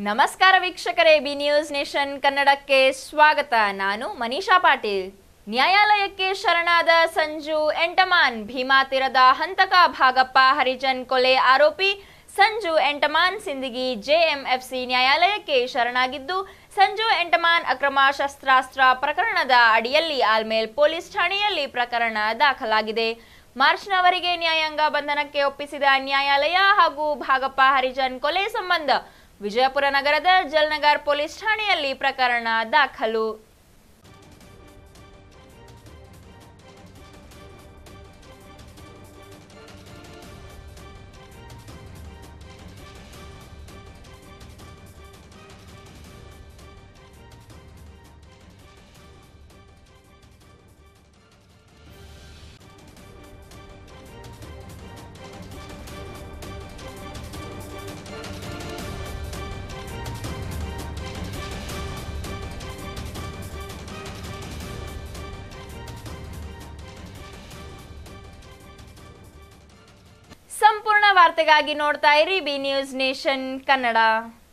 ನಮಸ್ಕಾರ ವೀಕ್ಷಕರೇ B news nation ಕನ್ನಡಕ್ಕೆ ಸ್ವಾಗತ ನಾನು ಮನೀಷಾ ಪಾಟೀಲ್ ನ್ಯಾಯಾಲಯಕ್ಕೆ ಶರಣಾದ ಸಂಜು ಎಂಟಮಾನ್ ಭೀಮಾ ತೀರದ ಹಂತಕ ಭಾಗಪ್ಪ ಹರಿಜನ್ ಕೊಲೆ ಆರೋಪಿ ಸಂಜು ಎಂಟಮಾನ್ ಸಿಂದಗಿ ಜೆಎಂಎಫ್ಸಿ ನ್ಯಾಯಾಲಯಕ್ಕೆ ಶರಣಾಗಿದ್ದು ಸಂಜು ಎಂಟಮಾನ್ ಅಕ್ರಮ ಶಸ್ತ್ರಾಸ್ತ್ರ ಪ್ರಕರಣದ ಅಡಿಯಲ್ಲಿ ಆಲ್ಮೇಲ್ ಪೊಲೀಸ್ ಠಾಣೆಯಲ್ಲಿ ಪ್ರಕರಣ ದಾಖಲಾಗಿದೆ ಮಾರ್ಚ್ನವರೆಗೆ ನ್ಯಾಯಾಂಗ ಬಂಧನಕ್ಕೆ ಒಪ್ಪಿಸಿದ ನ್ಯಾಯಾಲಯ ಹಾಗೂ ಭಾಗಪ್ಪ ಹರಿಜನ್ ಕೊಲೆ ಸಂಬಂಧ ವಿಜಯಪುರ ನಗರದ ಜಲ್ನಗರ್ ಪೊಲೀಸ್ ಠಾಣೆಯಲ್ಲಿ ಪ್ರಕರಣ ದಾಖಲು ಸಂಪೂರ್ಣ ವಾರ್ತೆಗಾಗಿ ನೋಡ್ತಾ ಇರಿ ಬಿ ನ್ಯೂಸ್ ನೇಷನ್ ಕನ್ನಡ